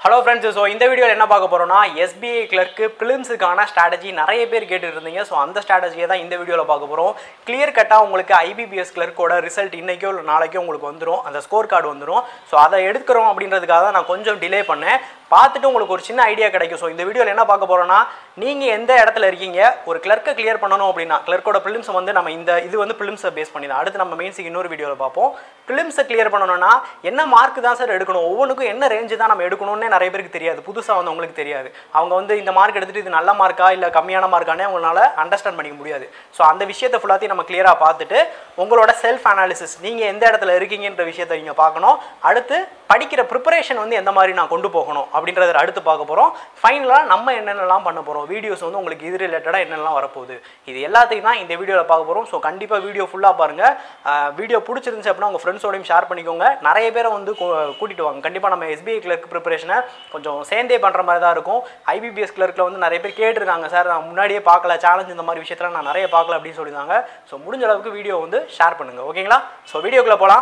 hello friends so இந்த வீடியோவில் என்ன பார்க்க போகிறோம்னா எஸ்பிஐ கிளர்க்கு ப்ரிலிம்ஸுக்கான ஸ்ட்ராட்டஜி நிறைய பேர் கேட்டுட்டு இருந்தீங்க ஸோ அந்த ஸ்ட்ராட்டஜியை தான் இந்த வீடியோவில் பார்க்க போகிறோம் கிளியர் கட்டாக உங்களுக்கு ஐபிபிஎஸ் கிளர்க்கோட ரிசல்ட் இன்றைக்கோ இல்லை நாளைக்கோ உங்களுக்கு வந்துடும் அந்த ஸ்கோர் கார்டு வந்துடும் ஸோ அதை எடுக்கிறோம் அப்படின்றதுக்காக தான் நான் கொஞ்சம் டிலே பண்ணேன் பார்த்துட்டு உங்களுக்கு ஒரு சின்ன ஐடியா கிடைக்கும் ஸோ இந்த வீடியோவில் என்ன பார்க்க போகிறோம்னா நீங்கள் எந்த இடத்துல இருக்கீங்க ஒரு கிளர்க்கை கிளியர் பண்ணணும் அப்படின்னா கிளர்க்கோட ப்ரிலிம்ஸை வந்து நம்ம இந்த இது வந்து ப்ரிலிம்ஸை பேஸ் பண்ணி தான் அடுத்து நம்ம மெயின்ஸுக்கு இன்னொரு வீடியோவில் பார்ப்போம் ப்ரிலிம்ஸை கிளியர் பண்ணணும்னா என்ன மார்க் தான் சார் எடுக்கணும் ஒவ்வொன்றுக்கும் என்ன ரேஞ்சு தான் நம்ம எடுக்கணும்னே நிறைய பேருக்கு தெரியாது புதுசாக வந்து அவங்களுக்கு தெரியாது அவங்க வந்து இந்த மார்க் எடுத்துகிட்டு இது நல்ல மார்க்கா இல்லை கம்மியான மார்க்கானே அவங்களால அண்டர்ஸ்டாண்ட் பண்ணிக்க முடியாது ஸோ அந்த விஷயத்தை ஃபுல்லாத்தையும் நம்ம கிளியராக பார்த்துட்டு உங்களோட செல்ஃப் அனாலிசிஸ் நீங்கள் எந்த இடத்துல இருக்கீங்கன்ற விஷயத்தை நீங்கள் பார்க்கணும் அடுத்து படிக்கிற ப்ரிப்பரேஷன் வந்து எந்த மாதிரி நான் கொண்டு போகணும் அப்படின்றத அடுத்து பார்க்க போகிறோம் ஃபைனலாக நம்ம என்னென்னலாம் பண்ண போகிறோம் வீடியோஸ் வந்து உங்களுக்கு இது ரிலேட்டடாக என்னென்னலாம் வரப்போகுது இது எல்லாத்தையும் தான் இந்த வீடியோவில் பார்க்க போகிறோம் ஸோ கண்டிப்பாக வீடியோ ஃபுல்லாக பாருங்கள் வீடியோ பிடிச்சிருந்துச்சு அப்படின்னா உங்கள் ஃப்ரெண்ட்ஸோடையும் ஷேர் பண்ணிக்கோங்க நிறைய பேரை வந்து கூட்டிகிட்டு வாங்க கண்டிப்பாக நம்ம எஸ்பிஐ கிளர்க் ப்ரிப்பரேஷனை கொஞ்சம் சேர்ந்தே பண்ணுற மாதிரி தான் இருக்கும் ஐபிபிஎஸ் கிளர்க்கில் வந்து நிறைய பேர் கேட்டிருக்காங்க சார் நான் முன்னாடியே பார்க்கல சேலஞ்ச் இந்த மாதிரி விஷயத்தில் நான் நிறைய பார்க்கல அப்படின்னு சொல்லியிருந்தாங்க ஸோ முடிஞ்ச அளவுக்கு வீடியோ வந்து ஷேர் பண்ணுங்கள் ஓகேங்களா ஸோ வீடியோக்குள்ளே போகலாம்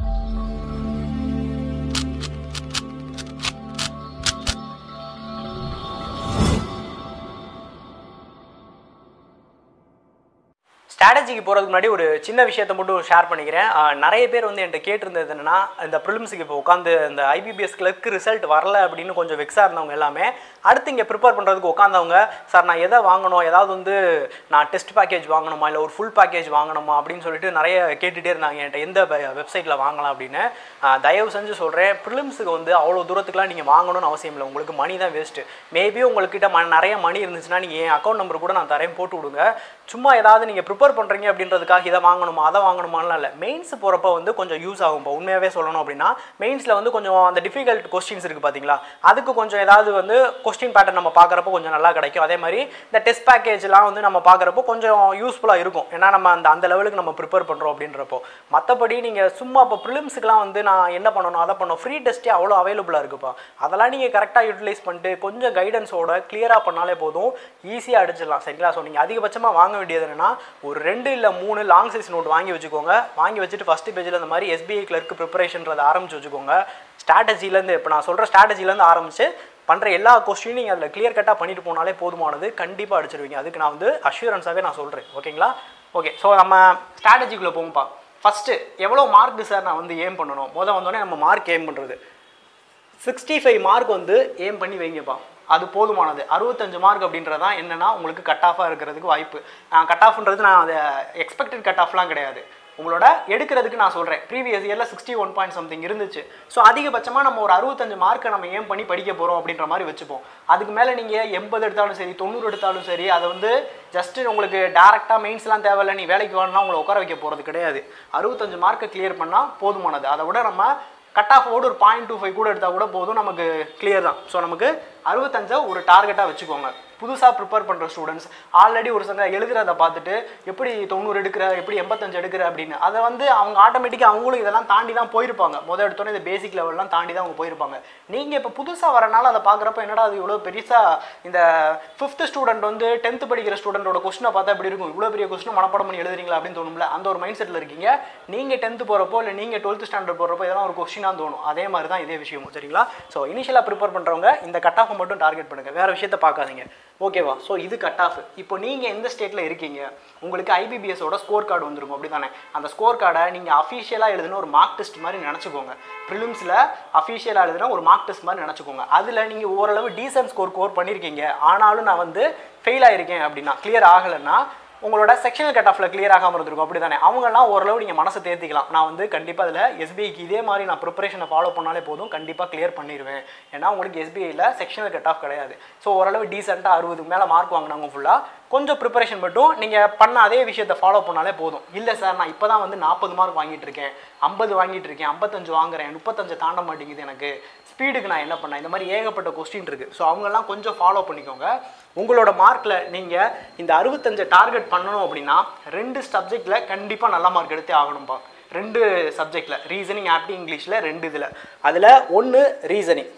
ஸ்ட்ராட்டஜிக்கு போகிறதுக்கு முன்னாடி ஒரு சின்ன விஷயத்தை மட்டும் ஷேர் பண்ணிக்கிறேன் ஆஹ் நிறைய பேர் வந்து என்கிட்ட கேட்டிருந்தது என்னன்னா இந்த ப்ரிலிம்ஸுக்கு இப்போ உட்காந்து இந்த ஐபிபிஎஸ் கிளர்க்கு ரிசல்ட் வரல அப்படின்னு கொஞ்சம் வெக்ஸாக இருந்தவங்க எல்லாமே அடுத்து இங்கே ப்ரிப்பேர் பண்ணுறதுக்கு உட்காந்தவங்க சார் நான் எதை வாங்கணும் ஏதாவது வந்து நான் டெஸ்ட் பேக்கேஜ் வாங்கணுமா இல்லை ஒரு ஃபுல் பேக்கேஜ் வாங்கணுமா அப்படின்னு சொல்லிட்டு நிறைய கேட்டுகிட்டே இருந்தாங்க என்கிட்ட எந்த வெப்சைட்டில் வாங்கலாம் அப்படின்னு ஆஹ் தயவு செஞ்சு சொல்கிறேன் ப்ரிலிம்ஸுக்கு வந்து அவ்வளோ தூரத்துக்குலாம் நீங்கள் வாங்கணும்னு அவசியம் இல்லை உங்களுக்கு மணி தான் வேஸ்ட்டு மேபி உங்கள்கிட்ட ம நிறைய மணி இருந்துச்சுன்னா நீங்கள் என் அக்கௌண்ட் நம்பர் கூட நான் தரேன் போட்டு விடுங்க சும்மா ஏதாவது நீங்கள் ப்ரிப்பேர் பண்ணுறீங்க அப்படின்றதுக்காக இதை வாங்கணுமா அதை வாங்கணுமாலாம் இல்லை மெயின்ஸ் போகிறப்ப வந்து கொஞ்சம் யூஸ் ஆகும் இப்போ உண்மையாகவே சொல்லணும் அப்படின்னா மெயின்ஸில் வந்து கொஞ்சம் அந்த டிஃபிகல்ட் கொஸ்டின்ஸ் இருக்குது பார்த்தீங்களா அதுக்கு கொஞ்சம் ஏதாவது வந்து கொஸ்டின் பேட்டர்ன் நம்ம பார்க்குறப்போ கொஞ்சம் நல்லா கிடைக்கும் அதே மாதிரி இந்த டெஸ்ட் பேக்கேஜ்லாம் வந்து நம்ம பார்க்குறப்போ கொஞ்சம் யூஸ்ஃபுல்லாக இருக்கும் ஏன்னா நம்ம அந்த அந்த லெவலுக்கு நம்ம ப்ரிப்பேர் பண்ணுறோம் அப்படின்றப்போ மற்றபடி நீங்கள் சும்மா இப்போ ப்ரிலிம்ஸுக்குலாம் வந்து நான் என்ன பண்ணணும் அதை பண்ணணும் ஃப்ரீ டெஸ்ட்டே அவ்வளோ அவைலபிளாக இருக்குப்பா அதெல்லாம் நீங்கள் கரெக்டாக யூட்டிலைஸ் பண்ணிட்டு கொஞ்சம் கைடன்ஸோட கிளியராக பண்ணாலே போதும் ஈஸியாக அடிச்சிடலாம் சரிங்களா ஸோ நீங்கள் அதிகபட்சமாக வாங்க வேண்டியது என்னன்னா ஒரு ரெண்டு இல்லை மூணு லாங் சைஸ் நோட் வாங்கி வச்சுக்கோங்க வாங்கி வச்சுட்டு ஃபஸ்ட்டு பேஜில் இந்த மாதிரி எஸ்பிஐ கிளர்க்கு ப்ரிப்பரேஷன்றதை ஆரம்பிச்சு வச்சுக்கோங்க ஸ்ட்ராட்டஜிலேருந்து இப்போ நான் சொல்கிற ஸ்ட்ராட்டஜிலேருந்து ஆரம்பிச்சு பண்ணுற எல்லா கொஸ்டினும் நீங்கள் அதில் கிளியர் கட்டாக பண்ணிட்டு போனாலே போதுமானது கண்டிப்பாக அடிச்சிருவீங்க அதுக்கு நான் வந்து அஷூரன்ஸாகவே நான் சொல்கிறேன் ஓகேங்களா ஓகே ஸோ நம்ம ஸ்ட்ராட்டஜிக்குள்ளே போகும்ப்பா ஃபஸ்ட்டு எவ்வளோ மார்க் சார் நான் வந்து ஏம் பண்ணணும் மொதல் வந்தோடனே நம்ம மார்க் ஏம் பண்ணுறது சிக்ஸ்டி ஃபைவ் மார்க் வந்து ஏம் பண்ணி வைங்கப்பா அது போதுமானது அறுபத்தஞ்சு மார்க் அப்படின்றதான் என்னென்னா உங்களுக்கு கட் ஆஃபாக இருக்கிறதுக்கு வாய்ப்பு கட் ஆஃப்ன்றது நான் அதை எக்ஸ்பெக்டட் கட் ஆஃப்லாம் கிடையாது உங்களோட எடுக்கிறதுக்கு நான் சொல்கிறேன் ப்ரீவியஸ் இயரில் சிக்ஸ்டி ஒன் பாயிண்ட் சம்திங் இருந்துச்சு ஸோ அதிகபட்சமாக நம்ம ஒரு அறுபத்தஞ்சு மார்க்கை நம்ம ஏம் பண்ணி படிக்க போகிறோம் அப்படின்ற மாதிரி வச்சுப்போம் அதுக்கு மேலே நீங்கள் எண்பது எடுத்தாலும் சரி தொண்ணூறு எடுத்தாலும் சரி அதை வந்து ஜஸ்ட்டு உங்களுக்கு டேரெக்டாக மெயின்ஸ்லாம் தேவையில்லை நீ வேலைக்கு வரணும்னா உங்களை உட்கார வைக்க போகிறது கிடையாது அறுபத்தஞ்சு மார்க்கை கிளியர் பண்ணால் போதுமானது அதை விட நம்ம கட் ஆஃப் ஓடு ஒரு பாயிண்ட் டூ ஃபைவ் கூட எடுத்தால் கூட போதும் நமக்கு கிளியர் தான் ஸோ நமக்கு அறுபத்தஞ்சை ஒரு டார்கெட்டாக வச்சுக்கோங்க புதுசாக ப்ரிப்பேர் பண்ணுற ஸ்டூடெண்ட்ஸ் ஆல்ரெடி ஒரு சில எழுதுறத பார்த்துட்டு எப்படி தொண்ணூறு எடுக்கிற எப்படி எண்பத்தஞ்சு எடுக்கிற அப்படின்னு அதை வந்து அவங்க ஆட்டோமேட்டிக்காக அவங்களும் இதெல்லாம் தாண்டி தான் போயிருப்பாங்க முதல் எடுத்தோன்னே இந்த பேசிக் லெவல்லாம் தாண்டி தான் அவங்க போயிருப்பாங்க நீங்கள் இப்போ புதுசாக வரனால அதை பார்க்குறப்ப என்னடா அது இவ்வளோ பெருசாக இந்த ஃபிஃப்த்து ஸ்டூடெண்ட் வந்து டென்த்து படிக்கிற ஸ்டூடெண்டோட கொஸ்டினை பார்த்தா எப்படி இருக்கும் இவ்வளோ பெரிய கொஸ்டின் மனப்பாடம் பண்ணி எழுதுறீங்களா அப்படின்னு தோணும்ல அந்த ஒரு மைண்ட் செட்டில் இருக்கீங்க நீங்கள் டென்த்து போகிறப்போ இல்லை நீங்கள் டுவெல்த் ஸ்டாண்டர்ட் போகிறப்போ இதெல்லாம் ஒரு கொஸ்டினாக தோணும் அதே மாதிரி தான் இதே விஷயமும் சரிங்களா ஸோ இனிஷியலாக ப்ரிப்பேர் பண்ணுறவங்க இந்த கட் ஆஃப் மட்டும் டார்கெட் பண்ணுங்கள் வேறு விஷயத்தை பார்க்காதீங்க ஓகேவா ஸோ இது கட் ஆஃப் இப்போ நீங்கள் எந்த ஸ்டேட்டில் இருக்கீங்க உங்களுக்கு ஐபிபிஎஸோட ஸ்கோர் கார்டு வந்துருக்கும் அப்படி தானே அந்த ஸ்கோர் கார்டை நீங்கள் அஃபிஷியலாக எழுதுன ஒரு மார்க் டெஸ்ட் மாதிரி நினச்சிக்கோங்க ப்ரிலிம்ஸில் அஃபிஷியலாக எழுதுன ஒரு மார்க் டெஸ்ட் மாதிரி நினச்சிக்கோங்க அதில் நீங்கள் ஓரளவு டீசன்ட் ஸ்கோர் கோர் பண்ணியிருக்கீங்க ஆனாலும் நான் வந்து ஃபெயில் ஆயிருக்கேன் அப்படின்னா கிளியர் ஆகலைன்னா உங்களோட செக்ஷனல் கட் ஆஃபில் கிளியர் ஆகாமல் இருந்திருக்கும் அப்படி தானே அவங்கெல்லாம் ஓரளவு நீங்கள் மனசை தேர்த்திக்கலாம் நான் வந்து கண்டிப்பாக அதில் எஸ்பிஐக்கு இதே மாதிரி நான் ப்ரிப்பரேஷனை ஃபாலோ பண்ணாலே போதும் கண்டிப்பாக கிளியர் பண்ணிடுவேன் ஏன்னா உங்களுக்கு எஸ்பிஐயில் செக்ஷனல் கட் ஆஃப் கிடையாது ஸோ ஓரளவு டீசெண்டாக அறுபதுக்கு மேலே மார்க் வாங்கினவங்க ஃபுல்லாக கொஞ்சம் ப்ரிப்பரேஷன் மட்டும் நீங்கள் பண்ண அதே விஷயத்தை ஃபாலோ பண்ணாலே போதும் இல்லை சார் நான் இப்போ தான் வந்து நாற்பது மார்க் வாங்கிட்டு இருக்கேன் ஐம்பது வாங்கிட்டு இருக்கேன் ஐம்பத்தஞ்சு வாங்குறேன் முப்பத்தஞ்சு தாண்ட மாட்டேங்குது எனக்கு ஸ்பீடுக்கு நான் என்ன பண்ணேன் இந்த மாதிரி ஏகப்பட்ட கொஸ்டின் இருக்குது ஸோ அவங்கெல்லாம் கொஞ்சம் ஃபாலோ பண்ணிக்கோங்க உங்களோட மார்க்கில் நீங்கள் இந்த அறுபத்தஞ்சை டார்கெட் பண்ணணும் அப்படின்னா ரெண்டு சப்ஜெக்டில் கண்டிப்பாக நல்ல மார்க் எடுத்தே ஆகணும்ப்பா ரெண்டு சப்ஜெக்டில் ரீசனிங் ஆப்டி இங்கிலீஷில் ரெண்டு இதில் அதில் ஒன்று ரீசனிங்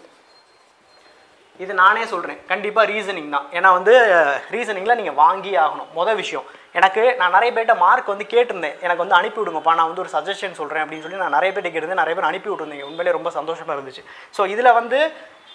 இது நானே சொல்கிறேன் கண்டிப்பாக ரீசனிங் தான் ஏன்னா வந்து ரீசனிங்கில் நீங்கள் வாங்கி ஆகணும் மொதல் விஷயம் எனக்கு நான் நிறைய பேர்ட்ட மார்க் வந்து கேட்டிருந்தேன் எனக்கு வந்து அனுப்பி விடுங்கப்பா நான் வந்து ஒரு சஜஷன் சொல்கிறேன் அப்படின்னு சொல்லி நான் நிறைய பேர்ட்ட கேட்டிருந்தேன் நிறைய பேர் அனுப்பி விட்டுருந்தீங்க உண்மையிலே ரொம்ப சந்தோஷமாக இருந்துச்சு ஸோ இதில் வந்து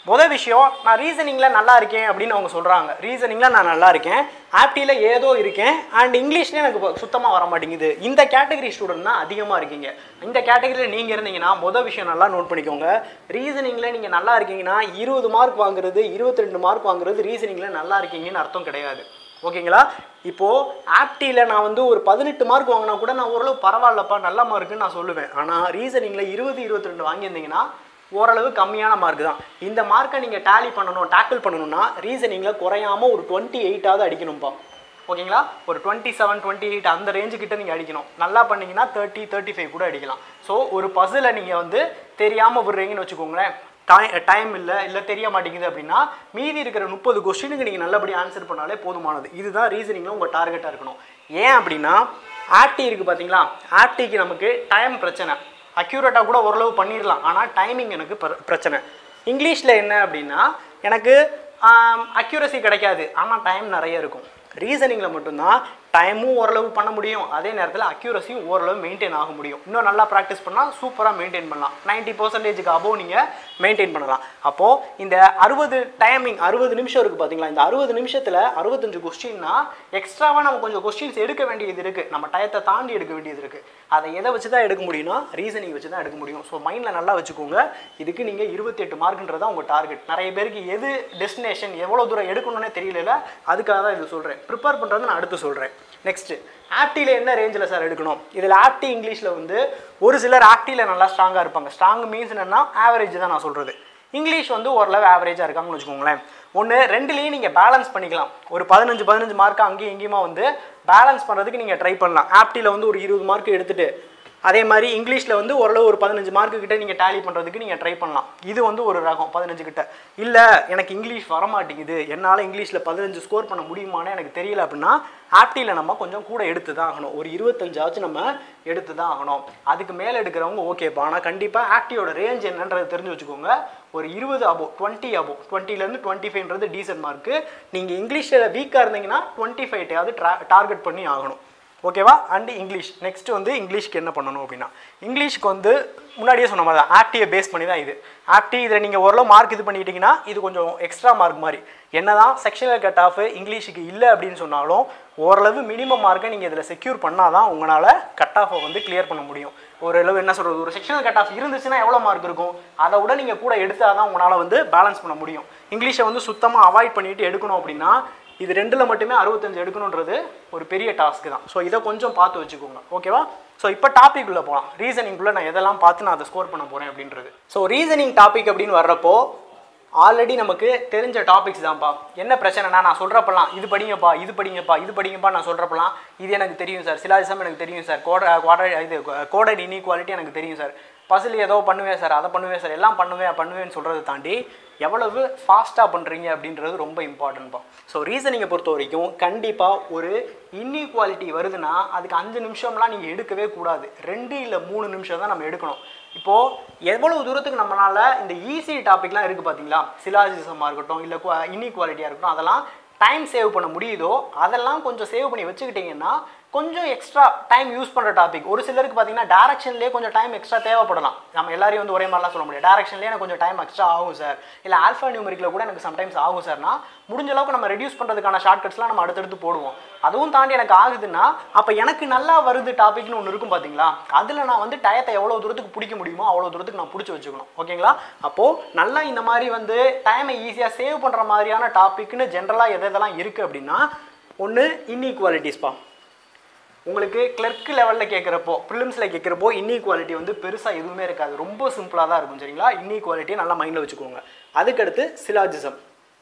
முதல் விஷயம் நான் ரீசனிங்கில் நல்லா இருக்கேன் அப்படின்னு அவங்க சொல்கிறாங்க ரீசனிங்கில் நான் நல்லா இருக்கேன் ஆப்டியில் ஏதோ இருக்கேன் அண்ட் இங்கிலீஷ்லேயே எனக்கு சுத்தமாக வர மாட்டேங்குது இந்த கேட்டகரி ஸ்டூடெண்ட் தான் அதிகமாக இருக்கீங்க இந்த கேட்டகரியில் நீங்கள் இருந்தீங்கன்னா முதல் விஷயம் நல்லா நோட் பண்ணிக்கோங்க ரீசனிங்கில் நீங்கள் நல்லா இருக்கீங்கன்னா இருபது மார்க் வாங்குறது இருபத்தி ரெண்டு மார்க் வாங்குறது ரீசனிங்கில் நல்லா இருக்கீங்கன்னு அர்த்தம் கிடையாது ஓகேங்களா இப்போது ஆப்டியில் நான் வந்து ஒரு பதினெட்டு மார்க் வாங்கினா கூட நான் ஓரளவு பரவாயில்லப்பா நல்ல மார்க்குன்னு நான் சொல்லுவேன் ஆனால் ரீசனிங்கில் இருபது இருபத்தி ரெண்டு வாங்கியிருந்தீங்கன்னா ஓரளவு கம்மியான மார்க் தான் இந்த மார்க்கை நீங்கள் டேலி பண்ணணும் டேக்கிள் பண்ணணும்னா ரீசனிங்கில் குறையாம ஒரு டுவெண்ட்டி எயிட்டாவது அடிக்கணும்ப்பா ஓகேங்களா ஒரு டுவெண்ட்டி செவன் டுவெண்ட்டி எயிட் அந்த ரேஞ்சு கிட்ட நீங்கள் அடிக்கணும் நல்லா பண்ணீங்கன்னா தேர்ட்டி தேர்ட்டி ஃபைவ் கூட அடிக்கலாம் ஸோ ஒரு பஸ்ஸில் நீங்கள் வந்து தெரியாமல் விடுறீங்கன்னு வச்சுக்கோங்களேன் டைம் டைம் இல்லை இல்லை தெரிய மாட்டேங்குது அப்படின்னா மீதி இருக்கிற முப்பது கொஸ்டினுக்கு நீங்கள் நல்லபடியாக ஆன்சர் பண்ணாலே போதுமானது இதுதான் ரீசனிங்கில் உங்கள் டார்கெட்டாக இருக்கணும் ஏன் அப்படின்னா ஆப்டி இருக்குது பார்த்தீங்களா ஆப்டிக்கு நமக்கு டைம் பிரச்சனை அக்யூரேட்டாக கூட ஓரளவு பண்ணிடலாம் ஆனால் டைமிங் எனக்கு பிர- பிரச்சனை இங்கிலீஷில் என்ன அப்படின்னா எனக்கு அக்யூரசி கிடைக்காது ஆனால் டைம் நிறைய இருக்கும் ரீசனிங்கில் மட்டும்தான் டைமும் ஓரளவு பண்ண முடியும் அதே நேரத்தில் அக்யூரஸியும் ஓரளவு மெயின்டைன் ஆக முடியும் இன்னும் நல்லா ப்ராக்டிஸ் பண்ணால் சூப்பராக மெயின்டைன் பண்ணலாம் நைன்ட்டி பர்சன்டேஜுக்கு அபோவ் நீங்கள் மெயின்டைன் பண்ணலாம் அப்போது இந்த அறுபது டைமிங் அறுபது நிமிஷம் இருக்குது பார்த்தீங்களா இந்த அறுபது நிமிஷத்தில் அறுபத்தஞ்சு கொஸ்டின்னா எக்ஸ்ட்ராவாக நம்ம கொஞ்சம் கொஸ்டின்ஸ் எடுக்க வேண்டியது இருக்குது நம்ம டயத்தை தாண்டி எடுக்க வேண்டியது இருக்குது அதை எதை வச்சு தான் எடுக்க முடியும்னா ரீசனிங் வச்சு தான் எடுக்க முடியும் ஸோ மைண்டில் நல்லா வச்சுக்கோங்க இதுக்கு நீங்கள் இருபத்தெட்டு மார்க்குன்றதா உங்கள் டார்கெட் நிறைய பேருக்கு எது டெஸ்டினேஷன் எவ்வளோ தூரம் எடுக்கணும்னே தெரியல அதுக்காக தான் இது சொல்கிறேன் ப்ரிப்பேர் பண்ணுறது நான் அடுத்து சொல்கிறேன் நெக்ஸ்ட்டு ஆப்டியில் என்ன ரேஞ்சில் சார் எடுக்கணும் இதில் ஆப்டி இங்கிலீஷில் வந்து ஒரு சிலர் ஆப்டியில் நல்லா ஸ்ட்ராங்காக இருப்பாங்க ஸ்ட்ராங் மீன்ஸ் என்னென்னா ஆவரேஜ் தான் நான் சொல்கிறது இங்கிலீஷ் வந்து ஓரளவு ஆவரேஜாக இருக்காங்கன்னு வச்சுக்கோங்களேன் ஒன்று ரெண்டுலேயும் நீங்கள் பேலன்ஸ் பண்ணிக்கலாம் ஒரு பதினஞ்சு பதினஞ்சு மார்க் அங்கேயும் இங்கேயுமா வந்து பேலன்ஸ் பண்ணுறதுக்கு நீங்கள் ட்ரை பண்ணலாம் ஆப்டியில் வந்து ஒரு இருபது மார்க் எடுத்துட்டு அதே மாதிரி இங்கிலீஷில் வந்து ஓரளவு ஒரு பதினஞ்சு மார்க்கு கிட்ட நீங்கள் டேலி பண்ணுறதுக்கு நீங்கள் ட்ரை பண்ணலாம் இது வந்து ஒரு ரகம் பதினஞ்சு கிட்ட இல்லை எனக்கு இங்கிலீஷ் வர மாட்டேங்குது என்னால் இங்கிலீஷில் பதினஞ்சு ஸ்கோர் பண்ண முடியுமான்னு எனக்கு தெரியல அப்படின்னா ஆப்டியில் நம்ம கொஞ்சம் கூட எடுத்து தான் ஆகணும் ஒரு இருபத்தஞ்சாச்சும் நம்ம எடுத்து தான் ஆகணும் அதுக்கு மேலே எடுக்கிறவங்க ஓகேப்பா ஆனால் கண்டிப்பாக ஆக்டியோட ரேஞ்ச் என்னன்றது தெரிஞ்சு வச்சுக்கோங்க ஒரு இருபது அபோ டுவெண்ட்டி அபோ டுவெண்ட்டிலேருந்து டுவெண்ட்டி ஃபைவ்ன்றது டீசன்ட் மார்க்கு நீங்கள் இங்கிலீஷில் வீக்காக இருந்தீங்கன்னா டுவெண்ட்டி ஃபைவ்ட்டையாவது டார்கெட் பண்ணி ஆகணும் ஓகேவா அண்ட் இங்கிலீஷ் நெக்ஸ்ட் வந்து இங்கிலீஷ்க்கு என்ன பண்ணணும் அப்படின்னா இங்கிலீஷ்க்கு வந்து முன்னாடியே சொன்ன மாதிரி தான் ஆப்டியை பேஸ் பண்ணி தான் இது ஆப்டி இதில் நீங்கள் ஓரளவு மார்க் இது பண்ணிட்டீங்கன்னா இது கொஞ்சம் எக்ஸ்ட்ரா மார்க் மாதிரி என்னதான் செக்ஷனல் கட் ஆஃப் இங்கிலீஷுக்கு இல்லை அப்படின்னு சொன்னாலும் ஓரளவு மினிமம் மார்க்கை நீங்கள் இதில் செக்யூர் பண்ணால் தான் உங்களால் கட் ஆஃபை வந்து கிளியர் பண்ண முடியும் ஓரளவு என்ன சொல்கிறது ஒரு செக்ஷனல் கட் ஆஃப் இருந்துச்சுன்னா எவ்வளோ மார்க் இருக்கும் அதை விட நீங்கள் கூட எடுத்தால் தான் உங்களால் வந்து பேலன்ஸ் பண்ண முடியும் இங்கிலீஷை வந்து சுத்தமாக அவாய்ட் பண்ணிட்டு எடுக்கணும் அப்படின்னா இது ரெண்டில் மட்டுமே அறுபத்தஞ்சு எடுக்கணுன்றது ஒரு பெரிய டாஸ்க் தான் ஸோ இதை கொஞ்சம் பார்த்து வச்சுக்கோங்க ஓகேவா ஸோ இப்போ டாபிக் உள்ள போகலாம் ரீசனிங்குள்ளே நான் எதெல்லாம் பார்த்து நான் அதை ஸ்கோர் பண்ண போகிறேன் அப்படின்றது ஸோ ரீசனிங் டாபிக் அப்படின்னு வர்றப்போ ஆல்ரெடி நமக்கு தெரிஞ்ச டாபிக்ஸ் தான்ப்பா என்ன பிரச்சனைனா நான் சொல்கிறப்பெல்லாம் இது படிங்கப்பா இது படிங்கப்பா இது படிங்கப்பா நான் சொல்கிறப்பெல்லாம் இது எனக்கு தெரியும் சார் சிலாஜிசம் எனக்கு தெரியும் சார் கோட குவாட இது கோடட் இன்இக்வாலிட்டி எனக்கு தெரியும் சார் பசில் ஏதோ பண்ணுவேன் சார் அதை பண்ணுவேன் சார் எல்லாம் பண்ணுவேன் பண்ணுவேன்னு சொல்கிறத தாண்டி எவ்வளவு ஃபாஸ்ட்டாக பண்ணுறீங்க அப்படின்றது ரொம்ப இம்பார்ட்டன்ட்ப்பா ஸோ ரீசனிங்கை பொறுத்த வரைக்கும் கண்டிப்பாக ஒரு இன்இக்வாலிட்டி வருதுன்னா அதுக்கு அஞ்சு நிமிஷம்லாம் நீங்கள் எடுக்கவே கூடாது ரெண்டு இல்லை மூணு நிமிஷம் தான் நம்ம எடுக்கணும் இப்போது எவ்வளவு தூரத்துக்கு நம்மளால இந்த ஈஸி டாபிக்லாம் இருக்குது பார்த்தீங்களா சிலாஜிசமாக இருக்கட்டும் இல்லை இன்இக்வாலிட்டியாக இருக்கட்டும் அதெல்லாம் டைம் சேவ் பண்ண முடியுதோ அதெல்லாம் கொஞ்சம் சேவ் பண்ணி வச்சுக்கிட்டிங்கன்னா கொஞ்சம் எக்ஸ்ட்ரா டைம் யூஸ் பண்ணுற டாபிக் ஒரு சிலருக்கு பார்த்தீங்கன்னா டேரக்ஷன்லேயே கொஞ்சம் டைம் எக்ஸ்ட்ரா தேவைப்படலாம் நம்ம எல்லாரையும் வந்து ஒரே மாதிரிலாம் சொல்ல முடியாது டேரக்ஷன்லேயே எனக்கு கொஞ்சம் டைம் எக்ஸ்ட்ரா ஆகும் சார் இல்லை ஆல்ஃபா நியூமரிக்கில் கூட எனக்கு சம்டைம்ஸ் ஆகும் சார்னா முடிஞ்ச அளவுக்கு நம்ம ரெடியூஸ் பண்ணுறதுக்கான ஷார்ட்கட்ஸ்லாம் நம்ம அடுத்தடுத்து போடுவோம் அதுவும் தாண்டி எனக்கு ஆகுதுன்னா அப்போ எனக்கு நல்லா வருது டாபிக்னு ஒன்று இருக்கும் பார்த்தீங்களா அதில் நான் வந்து டயத்தை எவ்வளோ தூரத்துக்கு பிடிக்க முடியுமோ அவ்வளோ தூரத்துக்கு நான் பிடிச்சி வச்சுக்கணும் ஓகேங்களா அப்போது நல்லா இந்த மாதிரி வந்து டைமை ஈஸியாக சேவ் பண்ணுற மாதிரியான டாபிக்னு ஜென்ரலாக எது எதெல்லாம் இருக்குது அப்படின்னா ஒன்று இன்இக்வாலிட்டிஸ்ப்பா உங்களுக்கு கிளர்க் லெவலில் கேட்குறப்போ ப்ரிலிம்ஸில் கேட்குறப்போ இன்இக்வாலிட்டி வந்து பெருசாக எதுவுமே இருக்காது ரொம்ப சிம்பிளாக தான் இருக்கும் சரிங்களா இன்இக்வாலிட்டியை நல்லா மைண்டில் வச்சுக்கோங்க அதுக்கடுத்து சிலாஜிசம்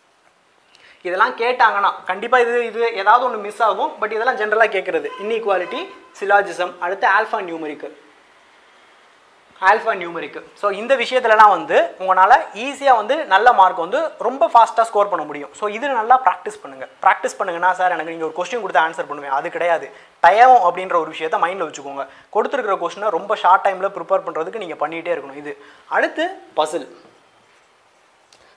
இதெல்லாம் கேட்டாங்கன்னா கண்டிப்பாக இது இது ஏதாவது ஒன்று மிஸ் ஆகும் பட் இதெல்லாம் ஜென்ரலாக கேட்குறது இன்இக்வாலிட்டி சிலாஜிசம் அடுத்து alpha numeric alpha numeric so இந்த விஷயத்துலலாம் வந்து உங்களால் ஈஸியாக வந்து நல்ல மார்க் வந்து ரொம்ப ஃபாஸ்ட்டாக ஸ்கோர் பண்ண முடியும் ஸோ இது நல்லா ப்ராக்டிஸ் பண்ணுங்கள் ப்ராக்டிஸ் பண்ணுங்கன்னா சார் எனக்கு நீங்கள் ஒரு கொஸ்டின் கொடுத்து ஆன்சர் பண்ணுவேன் அது கிடையாது டயம் அப்படின்ற ஒரு விஷயத்த மைண்டில் வச்சுக்கோங்க கொடுத்துருக்கிற கொஸ்டினை ரொம்ப ஷார்ட் டைமில் ப்ரிப்பேர் பண்ணுறதுக்கு நீங்கள் பண்ணிகிட்டே இருக்கணும் இது அடுத்து பசில்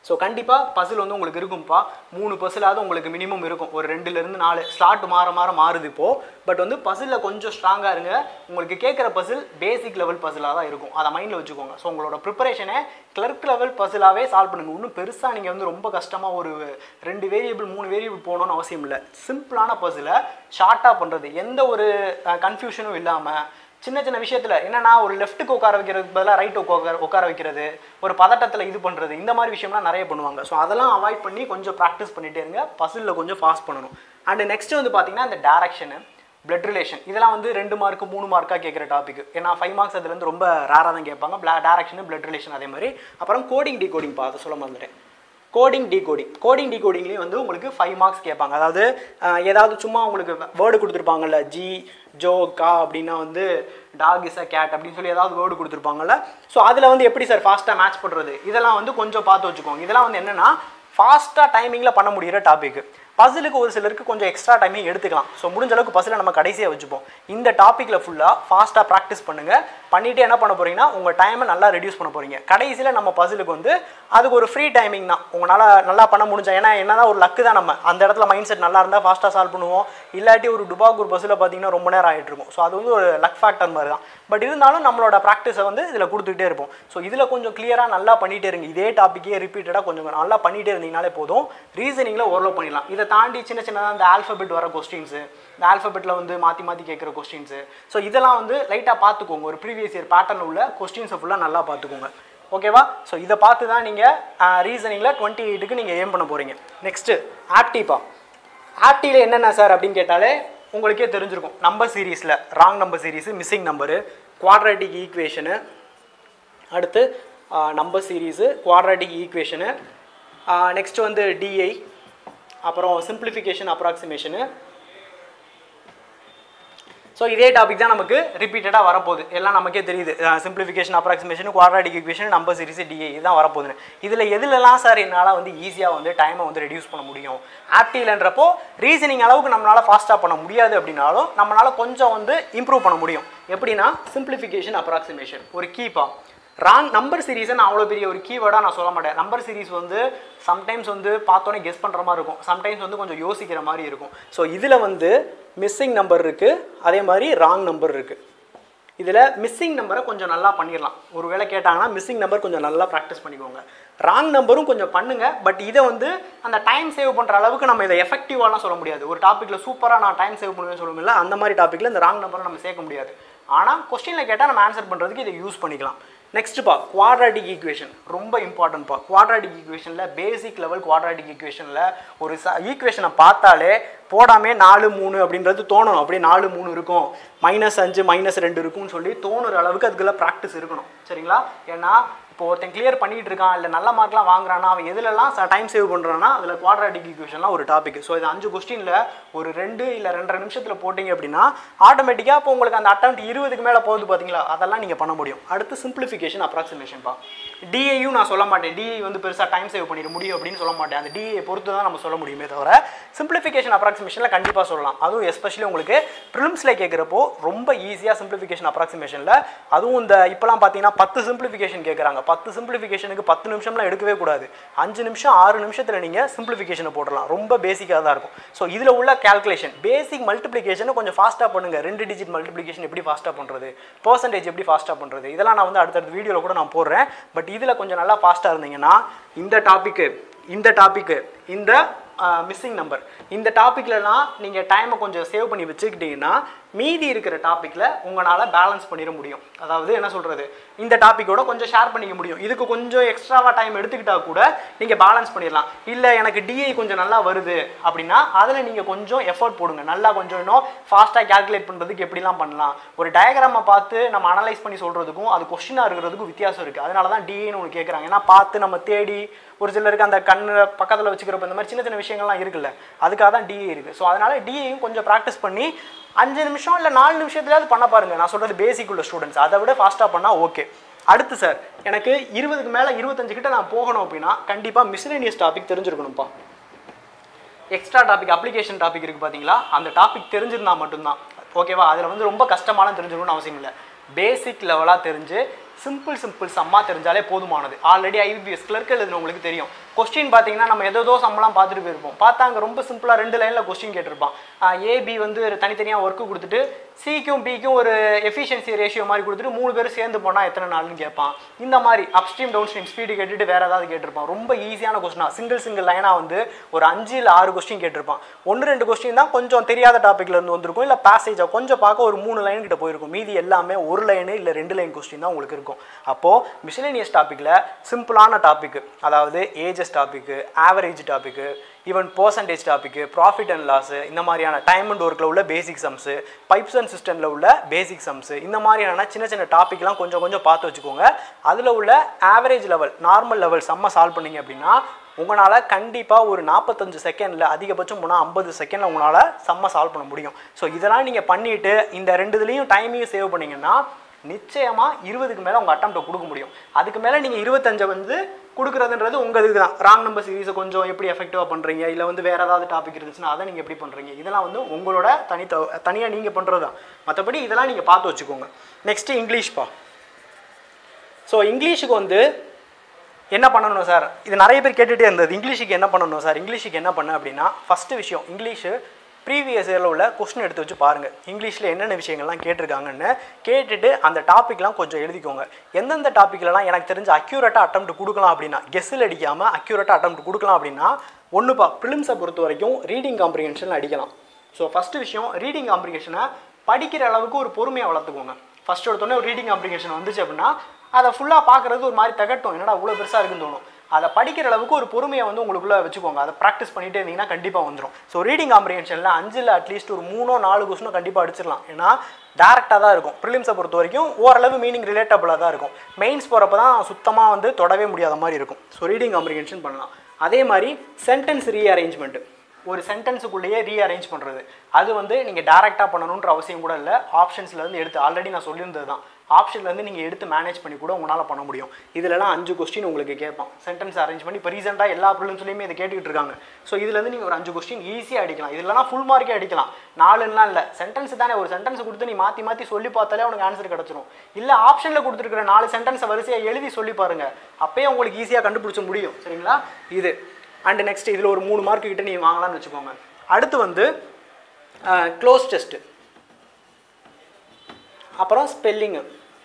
ஸோ கண்டிப்பாக பசில் வந்து உங்களுக்கு இருக்கும்ப்பா மூணு பசிலாவது உங்களுக்கு மினிமம் இருக்கும் ஒரு ரெண்டுலேருந்து நாலு ஸ்லாட் மாற மாற மாறுது இப்போ பட் வந்து பசிலில் கொஞ்சம் ஸ்ட்ராங்காக இருங்க உங்களுக்கு கேட்குற பசில் பேசிக் லெவல் பசிலாக தான் இருக்கும் அதை மைண்டில் வச்சுக்கோங்க ஸோ உங்களோட ப்ரிப்பரேஷனை கிளர்க் லெவல் பசிலாகவே சால்வ் பண்ணுங்க இன்னும் பெருசாக நீங்கள் வந்து ரொம்ப கஷ்டமாக ஒரு ரெண்டு வேரியபிள் மூணு வேரியபிள் போகணும்னு அவசியம் இல்லை சிம்பிளான பசிலை ஷார்ட்டாக பண்ணுறது எந்த ஒரு கன்ஃபியூஷனும் இல்லாமல் சின்ன சின்ன விஷயத்தில் என்னன்னா ஒரு லெஃப்ட்டுக்கு உட்கார வைக்கிறதுக்கு பதிலாக ரைட் உட்கார உட்கார வைக்கிறது ஒரு பதட்டத்தில் இது பண்ணுறது இந்த மாதிரி விஷயம்லாம் நிறைய பண்ணுவாங்க ஸோ அதெல்லாம் அவாய்ட் பண்ணி கொஞ்சம் ப்ராக்டிஸ் பண்ணிட்டே இருங்க பசிலில் கொஞ்சம் ஃபாஸ்ட் பண்ணணும் அண்ட் நெக்ஸ்ட் வந்து பார்த்தீங்கன்னா இந்த டேரக்ஷனு பிளட் ரிலேஷன் இதெல்லாம் வந்து ரெண்டு மார்க்கு மூணு மார்க்காக கேட்குற டாபிக் ஏன்னா ஃபைவ் மார்க்ஸ் அதுலேருந்து ரொம்ப ரேராக தான் கேட்பாங்க பிளா டேரக்ஷனு பிளட் ரிலேஷன் அதே மாதிரி அப்புறம் கோடிங் டி கோடிங் பார்த்து சொல்ல மறந்துட்டேன் கோடிங் டிகோடிங் கோடிங் டிகோடிங்லேயும் வந்து உங்களுக்கு ஃபைவ் மார்க்ஸ் கேட்பாங்க அதாவது அஹ், ஏதாவது சும்மா உங்களுக்கு வேர்டு கொடுத்துருப்பாங்கல்ல ஜி ஜோ கா அப்படின்னா வந்து டாக் இஸ் அ கேட் அப்படின்னு சொல்லி ஏதாவது வேர்டு கொடுத்துருப்பாங்கல்ல ஸோ அதில் வந்து எப்படி சார் ஃபாஸ்ட்டாக மேட்ச் பண்ணுறது இதெல்லாம் வந்து கொஞ்சம் பார்த்து வச்சுக்கோங்க இதெல்லாம் வந்து என்னென்னா ஃபாஸ்ட்டாக டைமிங்கில் பண்ண முடியிற டாபிக் பசிலுக்கு ஒரு சிலருக்கு கொஞ்சம் எக்ஸ்ட்ரா டைமிங் எடுத்துக்கலாம் ஸோ முடிஞ்ச அளவுக்கு பசிலை நம்ம கடைசியாக வச்சுப்போம் இந்த டாப்பிக்கில் ஃபுல்லாக ஃபாஸ்ட்டாக ப்ராக்டிஸ் பண்ணுங்கள் பண்ணிவிட்டு என்ன பண்ண போறீங்கன்னா உங்கள் டைமை நல்லா ரெடியூஸ் பண்ண போகிறீங்க கடைசியில் நம்ம பசிலுக்கு வந்து அதுக்கு ஒரு ஃப்ரீ டைமிங் தான் உங்களால் நல்லா பண்ண முடிஞ்சா ஏன்னா என்னதான் ஒரு லக்கு தான் நம்ம அந்த இடத்துல மைண்ட் செட் நல்லா இருந்தால் ஃபாஸ்ட்டாக சால்வ் பண்ணுவோம் இல்லாட்டி ஒரு டுபாகூர் பஸ்ஸில் பார்த்தீங்கன்னா ரொம்ப நேரம் ஆகிட்டு இருக்கும் ஸோ அது வந்து ஒரு லக் ஃபேக்டர் மாதிரி தான் பட் இருந்தாலும் நம்மளோட ப்ராக்டிஸை வந்து இதில் கொடுத்துக்கிட்டே இருப்போம் ஸோ இதில் கொஞ்சம் கிளியராக நல்லா பண்ணிகிட்டே இருங்க இதே டாப்பிக்கே ரிப்பீட்டடாக கொஞ்சம் நல்லா பண்ணிகிட்டே இருந்தீங்கனாலே போதும் ரீசனிங்கில் ஓரளவு பண்ணிடலாம் இதை தாண்டி சின்ன சின்னதாக இந்த ஆல்ஃபபெட் வர கொஸ்டின்ஸு இந்த ஆல்ஃபபெட்டில் வந்து மாற்றி மாற்றி கேட்குற கொஸ்டின்ஸு ஸோ இதெல்லாம் வந்து லைட்டாக பார்த்துக்கோங்க ஒரு ப்ரீவியஸ் இயர் பேட்டர்ன் உள்ள கொஸ்டின்ஸை ஃபுல்லாக நல்லா பார்த்துக்கோங்க ஓகேவா ஸோ இதை பார்த்து தான் நீங்கள் ரீசனிங்கில் டுவெண்ட்டி எயிட்டுக்கு நீங்கள் ஏம் பண்ண போகிறீங்க நெக்ஸ்ட்டு ஆப்டிப்பா ஆப்டியில் என்னென்ன சார் அப்படின்னு கேட்டாலே உங்களுக்கே தெரிஞ்சிருக்கும் நம்பர் சீரீஸில் wrong number series missing number quadratic equation அடுத்து number series quadratic equation next வந்து டிஐ அப்புறம் சிம்பிளிஃபிகேஷன் அப்ராக்சிமேஷனு ஸோ இதே டாபிக் தான் நமக்கு ரிப்பீட்டடாக வரப்போகுது எல்லாம் நமக்கே தெரியுது simplification approximation quadratic equation number series DA இதுதான் வரப்போகுதுன்னு இதில் எதுலலாம் சார் என்னால் வந்து ஈஸியாக வந்து டைமை வந்து ரெடியூஸ் பண்ண முடியும் ஆப்டிலன்றப்போ ரீசனிங் அளவுக்கு நம்மளால் ஃபாஸ்ட்டாக பண்ண முடியாது அப்படின்னாலும் நம்மளால் கொஞ்சம் வந்து இம்ப்ரூவ் பண்ண முடியும் எப்படின்னா சிம்பிளிஃபிகேஷன் அப்ராக்சிமேஷன் ஒரு கீப்பா ராங் நம்பர் சீரீஸை நான் அவ்வளோ பெரிய ஒரு கீவேர்டாக நான் சொல்ல மாட்டேன் நம்பர் சீரிஸ் வந்து சம்டைம்ஸ் வந்து பார்த்தோன்னே கெஸ் பண்ணுற மாதிரி இருக்கும் சம்டைம்ஸ் வந்து கொஞ்சம் யோசிக்கிற மாதிரி இருக்கும் ஸோ இதில் வந்து மிஸ்ஸிங் நம்பர் இருக்குது அதே மாதிரி ராங் நம்பர் இருக்குது இதில் மிஸ்ஸிங் நம்பரை கொஞ்சம் நல்லா பண்ணிடலாம் ஒரு வேளை கேட்டாங்கன்னா மிஸ்ஸிங் நம்பர் கொஞ்சம் நல்லா ப்ராக்டிஸ் பண்ணிக்கோங்க ராங் நம்பரும் கொஞ்சம் பண்ணுங்க பட் இதை வந்து அந்த டைம் சேவ் பண்ணுற அளவுக்கு நம்ம இதை எஃபெக்டிவாலாம் சொல்ல முடியாது ஒரு டாப்பிக்கில் சூப்பராக நான் டைம் சேவ் பண்ணுவேன்னு சொல்ல முடியல அந்த மாதிரி டாப்பிக்கில் இந்த ராங் நம்பரை நம்ம சேர்க்க முடியாது ஆனால் கொஸ்டினில் கேட்டால் நம்ம ஆன்சர் பண்ணுறதுக்கு இதை யூஸ் பண்ணிக்கலாம் நெக்ஸ்ட்ப்பா குவாட்ராட்டிக் ஈக்குவேஷன் ரொம்ப இம்பார்ட்டன்ட்ப்பா குவாட்ராட்டிக் ஈக்குவேஷனில் பேசிக் லெவல் குவாட்ராட்டிக் ஈக்குவேஷனில் ஒரு ச ஈக்குவேஷனை பார்த்தாலே போடாமே நாலு மூணு அப்படின்றது தோணும் அப்படியே நாலு மூணு இருக்கும் மைனஸ் அஞ்சு மைனஸ் ரெண்டு இருக்கும்னு சொல்லி தோணுற அளவுக்கு அதுக்குள்ள ப்ராக்டிஸ் இருக்கணும் சரிங்களா ஏன்னா இப்போ ஒருத்தன் கிளியர் பண்ணிட்டு இருக்கான் இல்லை நல்ல மார்க்லாம் வாங்குறானா அவன் எதுலலாம் டைம் சேவ் பண்ணுறான்னா அதில் குவாட்ராட்டிக் ஈக்குவேஷன்லாம் ஒரு டாபிக் ஸோ இது அஞ்சு கொஸ்டினில் ஒரு ரெண்டு இல்லை ரெண்டரை நிமிஷத்தில் போட்டிங்க அப்படின்னா ஆட்டோமேட்டிக்காக இப்போ உங்களுக்கு அந்த அட்டம்ப்ட் இருபதுக்கு மேலே போகுது பார்த்தீங்களா அதெல்லாம் நீங்கள் பண்ண முடியும் அடுத்து சிம்பிளிஃபிகேஷன் அப்ராக்சிமேஷன்ப்பா டிஏயும் நான் சொல்ல மாட்டேன் டிஏ வந்து பெருசாக டைம் சேவ் பண்ணிட முடியும் அப்படின்னு சொல்ல மாட்டேன் அந்த டிஏ பொறுத்து தான் நம்ம சொல்ல முடியுமே தவிர சிம்பிளிஃபிகேஷன் அப்ராக்சிமேஷனில் கண்டிப்பாக சொல்லலாம் அதுவும் எஸ்பெஷலி உங்களுக்கு ப்ரிலிம்ஸில் கேட்குறப்போ ரொம்ப ஈஸியாக சிம்பிளிஃபிகேஷன் அப்ராக்சிமேஷனில் அதுவும் இந்த இப்போலாம் பார்த்தீங்கன்னா பத்து சிம்பிளிஃபிகேஷன் கேட்குறாங்க பத்து சிம்பிளிஃபிகேஷனுக்கு பத்து நிமிஷம்லாம் எடுக்கவே கூடாது அஞ்சு நிமிஷம் ஆறு நிமிஷத்தில் நீங்கள் சிம்பிளிஃபிகேஷனை போடலாம் ரொம்ப பேசிக்காக தான் இருக்கும் ஸோ இதில் உள்ள கால்குலேஷன் பேசிக் மல்டிப்ளிகேஷனை கொஞ்சம் ஃபாஸ்ட்டாக பண்ணுங்கள் ரெண்டு டிஜிட் மல்டிப்ளிகேஷன் எப்படி ஃபாஸ்ட்டாக பண்ணுறது பர்சன்டேஜ் எப்படி ஃபாஸ்ட்டாக பண்ணுறது இதெல்லாம் நான் வந்து அடுத்தடுத்த வீடியோவில் கூட நான் போடுறேன் பட் இதில் கொஞ்சம் நல்லா ஃபாஸ்ட்டாக இருந்தீங்கன்னா இந்த டாப்பிக்கு இந்த டாப்பிக்கு இந்த மிஸ்ஸிங் நம்பர் இந்த டாப்பிக்லலாம் நீங்கள் டைமை கொஞ்சம் சேவ் பண்ணி வச்சுக்கிட்டீங்கன்னா மீதி இருக்கிற டாப்பிக்கில் உங்களால் பேலன்ஸ் பண்ணிட முடியும் அதாவது என்ன சொல்கிறது இந்த டாப்பிக்கோட கொஞ்சம் ஷேர் பண்ணிக்க முடியும் இதுக்கு கொஞ்சம் எக்ஸ்ட்ராவாக டைம் எடுத்துக்கிட்டா கூட நீங்கள் பேலன்ஸ் பண்ணிடலாம் இல்லை எனக்கு டிஐ கொஞ்சம் நல்லா வருது அப்படின்னா அதில் நீங்கள் கொஞ்சம் எஃபர்ட் போடுங்க நல்லா கொஞ்சம் இன்னும் ஃபாஸ்ட்டாக கேல்குலேட் பண்ணுறதுக்கு எப்படிலாம் பண்ணலாம் ஒரு டயக்ராமை பார்த்து நம்ம அனலைஸ் பண்ணி சொல்கிறதுக்கும் அது கொஸ்டினாக இருக்கிறதுக்கும் வித்தியாசம் இருக்குது அதனால தான் டிஏன்னு ஒன்று கேட்குறாங்க ஏன்னா பார்த்து நம்ம தேடி ஒரு சிலருக்கு அந்த கண்ணு பக்கத்தில் வச்சுக்கிறப்ப இந்த மாதிரி சின்ன சின்ன விஷயங்கள்லாம் இருக்குல்ல அதுக்காக தான் டிஏ இருக்குது ஸோ அதனால் டிஏயும் கொஞ்சம் ப்ராக்டிஸ் பண்ணி அஞ்சு நிமிஷம் இல்லை நாலு நிமிஷத்துலையாவது பண்ண பாருங்க நான் சொல்கிறது பேசிக் உள்ள ஸ்டூடெண்ட்ஸ் அதை விட ஃபாஸ்ட்டாக பண்ணால் ஓகே அடுத்து சார் எனக்கு இருபதுக்கு மேலே இருபத்தஞ்சு கிட்ட நான் போகணும் அப்படின்னா கண்டிப்பாக மிஸ்லேனியஸ் டாபிக் தெரிஞ்சிருக்கணும்ப்பா எக்ஸ்ட்ரா டாபிக் அப்ளிகேஷன் டாபிக் இருக்குது பார்த்தீங்களா அந்த டாபிக் தெரிஞ்சிருந்தா மட்டும்தான் ஓகேவா அதில் வந்து ரொம்ப கஷ்டமான தெரிஞ்சுக்கணும்னு அவசியம் இல்லை பேசிக் லெவலாக தெரிஞ்சு சிம்பிள் சிம்பிள் சம்மா தெரிஞ்சாலே போதுமானது ஆல்ரெடி ஐபிஎஸ் கிளர்க் எழுதுனவங்களுக்கு தெரியும் கொஸ்டின் பார்த்தீங்கன்னா நம்ம எதோ சம்பளம் பார்த்துட்டு போயிருப்போம் பார்த்தா அங்கே ரொம்ப சிம்பிளாக ரெண்டு லைனில் கொஸ்டின் கேட்டிருப்பான் ஏபி வந்து தனித்தனியாக ஒர்க்கு கொடுத்துட்டு சிக்கும் பிக்கும் ஒரு எஃபிஷியன்சி ரேஷியோ மாதிரி கொடுத்துட்டு மூணு பேரும் சேர்ந்து போனால் எத்தனை நாள்னு கேட்பான் இந்த மாதிரி அப்ஸ்ட்ரீம் டவுன் ஸ்ட்ரீம் ஸ்பீடு கேட்டுட்டு வேற ஏதாவது கேட்டிருப்பான் ரொம்ப ஈஸியான கொஸ்டினா சிங்கிள் சிங்கிள் லைனாக வந்து ஒரு அஞ்சு இல்லை ஆறு கொஸ்டின் கேட்டிருப்பான் ஒன்று ரெண்டு கொஸ்டின் தான் கொஞ்சம் தெரியாத டாப்பிக்ல இருந்து வந்திருக்கும் இல்லை பேசேஜாக கொஞ்சம் பார்க்க ஒரு மூணு லைன் கிட்ட போயிருக்கும் மீதி எல்லாமே ஒரு லைனு இல்லை ரெண்டு லைன் கொஸ்டின் தான் உங்களுக்கு இருக்கும் அப்போது மிஷிலேனியஸ் டாப்பிக்கில் சிம்பிளான டாபிக் அதாவது ages topic average topic even percentage topic profit and loss இந்த மாதிரியான டைம் அண்ட் ஒர்க்கில் உள்ள பேசிக் சம்ஸு பைப்ஸ் அண்ட் சிஸ்டமில் உள்ள பேசிக் சம்ஸு இந்த மாதிரியான சின்ன சின்ன டாபிக்லாம் கொஞ்சம் கொஞ்சம் பார்த்து வச்சுக்கோங்க அதில் உள்ள ஆவரேஜ் லெவல் நார்மல் லெவல் செம்ம சால்வ் பண்ணீங்க அப்படின்னா உங்களால் கண்டிப்பாக ஒரு நாற்பத்தஞ்சு செகண்டில் அதிகபட்சம் போனால் ஐம்பது செகண்டில் உங்களால் செம்ம சால்வ் பண்ண முடியும் ஸோ இதெல்லாம் நீங்கள் பண்ணிவிட்டு இந்த ரெண்டு இதுலேயும் டைமையும் சேவ் பண்ணீங்கன்னா நிச்சயமாக இருபதுக்கு மேலே உங்கள் அட்டம்ப்டை கொடுக்க முடியும் அதுக்கு மேலே நீங்கள் இருபத்தஞ்சை வந்து கொடுக்குறதுன்றது உங்கள் இதுக்கு தான் ராங் நம்பர் சீரீஸை கொஞ்சம் எப்படி எஃபெக்டிவாக பண்ணுறீங்க இல்லை வந்து வேறு ஏதாவது டாபிக் இருந்துச்சுன்னா அதை நீங்கள் எப்படி பண்ணுறீங்க இதெல்லாம் வந்து உங்களோட தனித்த தனியாக நீங்கள் பண்ணுறது தான் மற்றபடி இதெல்லாம் நீங்கள் பார்த்து வச்சுக்கோங்க நெக்ஸ்ட்டு இங்கிலீஷ்ப்பா ஸோ இங்கிலீஷுக்கு வந்து என்ன பண்ணணும் சார் இது நிறைய பேர் கேட்டுகிட்டே இருந்தது இங்கிலீஷுக்கு என்ன பண்ணணும் சார் இங்கிலீஷுக்கு என்ன பண்ண அப்படின்னா ஃபஸ்ட்டு விஷயம் இங்கிலீஷு ப்ரீவியஸ் இயரில் உள்ள கொஸ்டின் எடுத்து வச்சு பாருங்கள் இங்கிலீஷில் என்னென்ன விஷயங்கள்லாம் கேட்டிருக்காங்கன்னு கேட்டுட்டு அந்த டாப்பிக்லாம் கொஞ்சம் எழுதிக்கோங்க எந்தெந்த டாப்பிக்லலாம் எனக்கு தெரிஞ்ச அக்யூரேட்டாக அட்டம் கொடுக்கலாம் அப்படின்னா கெஸ்ஸில் அடிக்காமல் அக்யூரேட்டாக அட்டம் கொடுக்கலாம் அப்படின்னா ஒன்றுப்பா ப்ரிலிம்ஸை பொறுத்த வரைக்கும் ரீடிங் காம்ப்ரிஹென்ஷன் அடிக்கலாம் ஸோ ஃபஸ்ட்டு விஷயம் ரீடிங் காம்ப்ரிஹென்ஷனை படிக்கிற அளவுக்கு ஒரு பொறுமையை வளர்த்துக்கோங்க ஃபஸ்ட் எடுத்தோடனே ஒரு ரீடிங் காம்ப்ரிஹென்ஷன் வந்துச்சு அப்படின்னா அதை ஃபுல்லாக பார்க்குறது ஒரு மாதிரி தகட்டும் என்னடா இவ்வளோ பெருசாக இருக்குன்னு தோணும் அதை படிக்கிற அளவுக்கு ஒரு பொறுமையை வந்து உங்களுக்குள்ளே வச்சுக்கோங்க அதை ப்ராக்டிஸ் பண்ணிட்டே இருந்தீங்கன்னா கண்டிப்பாக வந்துடும் ஸோ ரீடிங் காம்ப்ரிஹென்ஷனில் அஞ்சில் அட்லீஸ்ட் ஒரு மூணோ நாலு கொஸ்டினோ கண்டிப்பாக அடிச்சிடலாம் ஏன்னா டேரெக்டாக தான் இருக்கும் ப்ரிலிம்ஸை பொறுத்த வரைக்கும் ஓரளவு மீனிங் ரிலேட்டபுளாக தான் இருக்கும் மெயின்ஸ் போகிறப்ப தான் சுத்தமாக வந்து தொடவே முடியாத மாதிரி இருக்கும் ஸோ ரீடிங் காம்ப்ரிஹென்ஷன் பண்ணலாம் அதே மாதிரி சென்டென்ஸ் ரீஅரேஞ்ச்மெண்ட் ஒரு சென்டென்ஸுக்குள்ளேயே ரீஅரேஞ்ச் பண்ணுறது அது வந்து நீங்கள் டேரெக்டாக பண்ணணுன்ற அவசியம் கூட இல்லை ஆப்ஷன்ஸ்லேருந்து எடுத்து ஆல்ரெடி நான் சொல்லியிருந்தது தான் ஆப்ஷன்லேருந்து நீங்கள் எடுத்து மேனேஜ் பண்ணி கூட உங்களால் பண்ண முடியும் இதுலலாம் அஞ்சு கொஸ்டின் உங்களுக்கு கேட்பான் சென்டென்ஸ் அரேஞ்ச் பண்ணி இப்போ ரீசெண்டாக எல்லா ப்ரிலிம்ஸ்லையுமே இதை கேட்டுக்கிட்டு இருக்காங்க ஸோ இதுலேருந்து நீங்கள் ஒரு அஞ்சு கொஸ்டின் ஈஸியாக அடிக்கலாம் இதெல்லாம் ஃபுல் மார்க்கே அடிக்கலாம் நாலுலாம் இல்லை சென்டென்ஸ் தானே ஒரு சென்டென்ஸ் கொடுத்து நீ மாற்றி மாற்றி சொல்லி பார்த்தாலே உனக்கு ஆன்சர் கிடச்சிரும் இல்லை ஆப்ஷனில் கொடுத்துருக்கிற நாலு சென்டென்ஸை வரிசையாக எழுதி சொல்லி பாருங்கள் அப்பயே உங்களுக்கு ஈஸியாக கண்டுபிடிச்ச முடியும் சரிங்களா இது அண்ட் நெக்ஸ்ட் இதில் ஒரு மூணு மார்க் கிட்ட நீங்கள் வாங்கலாம்னு வச்சுக்கோங்க அடுத்து வந்து க்ளோஸ் டெஸ்ட்டு அப்புறம் ஸ்பெல்லிங்கு